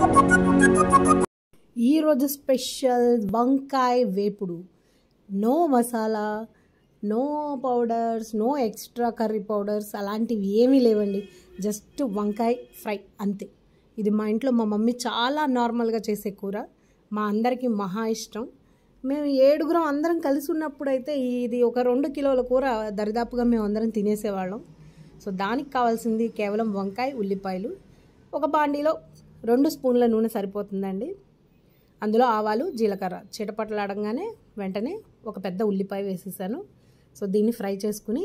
ఈరోజు స్పెషల్ వంకాయ వేపుడు no masala no powders no extra curry powders అలాంటివి ఏమీ లేవండి జస్ట్ వంకాయ ఫ్రై అంతే ఇది మా ఇంట్లో మా మమ్మీ చాలా నార్మల్గా చేసే కూర మా అందరికీ మహా ఇష్టం మేము ఏడుగురం అందరం కలిసి ఉన్నప్పుడు అయితే ఇది ఒక రెండు కిలోల కూర దరిదాపుగా మేము అందరం తినేసేవాళ్ళం సో దానికి కావాల్సింది కేవలం వంకాయ ఉల్లిపాయలు ఒక బాండీలో రెండు స్పూన్ల నూనె సరిపోతుందండి అందులో ఆవాలు జీలకర్ర చిటపటలాడంగానే వెంటనే ఒక పెద్ద ఉల్లిపాయ వేసేసాను సో దీన్ని ఫ్రై చేసుకుని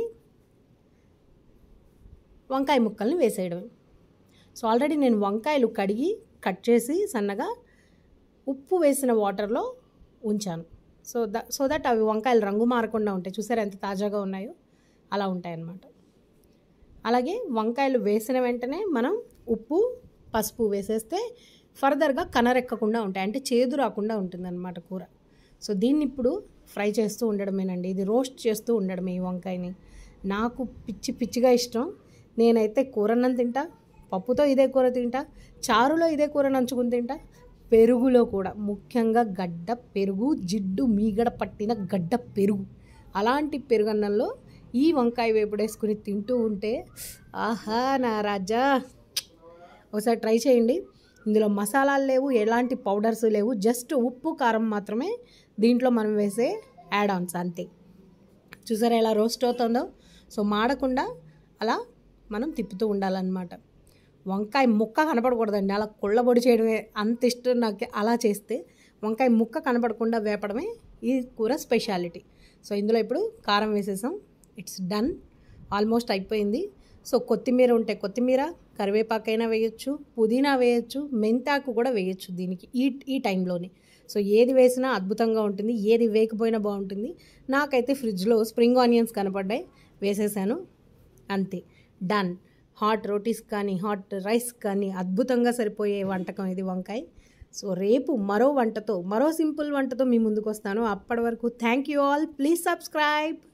వంకాయ ముక్కల్ని వేసేయడమే సో ఆల్రెడీ నేను వంకాయలు కడిగి కట్ చేసి సన్నగా ఉప్పు వేసిన వాటర్లో ఉంచాను సో ద సో దట్ అవి వంకాయలు రంగు మారకుండా ఉంటాయి చూసారా ఎంత తాజాగా ఉన్నాయో అలా ఉంటాయి అన్నమాట అలాగే వంకాయలు వేసిన వెంటనే మనం ఉప్పు పసుపు వేసేస్తే ఫర్దర్గా కనరెక్కకుండా ఉంటాయి అంటే చేదు రాకుండా ఉంటుందన్నమాట కూర సో దీన్ని ఇప్పుడు ఫ్రై చేస్తూ ఉండడమేనండి ఇది రోస్ట్ చేస్తూ ఉండడమే ఈ వంకాయని నాకు పిచ్చి పిచ్చిగా ఇష్టం నేనైతే కూరన్నం తింటా పప్పుతో ఇదే కూర తింటా చారులో ఇదే కూర నంచుకుని తింటా పెరుగులో కూడా ముఖ్యంగా గడ్డ పెరుగు జిడ్డు మీగడ పట్టిన గడ్డ పెరుగు అలాంటి పెరుగన్నంలో ఈ వంకాయ వేపుడేసుకుని తింటూ ఉంటే ఆహా నా రాజా ఒకసారి ట్రై చేయండి ఇందులో మసాలాలు లేవు ఎలాంటి పౌడర్స్ లేవు జస్ట్ ఉప్పు కారం మాత్రమే దీంట్లో మనం వేసే యాడ్ ఆన్స్ అంతే చూసారా ఎలా రోస్ట్ అవుతుందో సో మాడకుండా అలా మనం తిప్పుతూ ఉండాలన్నమాట వంకాయ ముక్క కనపడకూడదండి అలా కుళ్ళబొడి చేయడమే అంత ఇష్టం నాకు అలా చేస్తే వంకాయ ముక్క కనపడకుండా వేపడమే ఈ కూర స్పెషాలిటీ సో ఇందులో ఇప్పుడు కారం వేసేసాం ఇట్స్ డన్ ఆల్మోస్ట్ అయిపోయింది సో కొత్తిమీర ఉంటే కొత్తిమీర కరివేపాకైనా వేయొచ్చు పుదీనా వేయొచ్చు మెంతాకు కూడా వేయొచ్చు దీనికి ఈ ఈ టైంలోనే సో ఏది వేసినా అద్భుతంగా ఉంటుంది ఏది వేయకపోయినా బాగుంటుంది నాకైతే ఫ్రిడ్జ్లో స్ప్రింగ్ ఆనియన్స్ కనపడ్డాయి వేసేసాను అంతే డన్ హాట్ రోటీస్ కానీ హాట్ రైస్ కానీ అద్భుతంగా సరిపోయే వంటకం ఇది వంకాయ సో రేపు మరో వంటతో మరో సింపుల్ వంటతో మీ ముందుకు వస్తాను అప్పటి వరకు thank you all please subscribe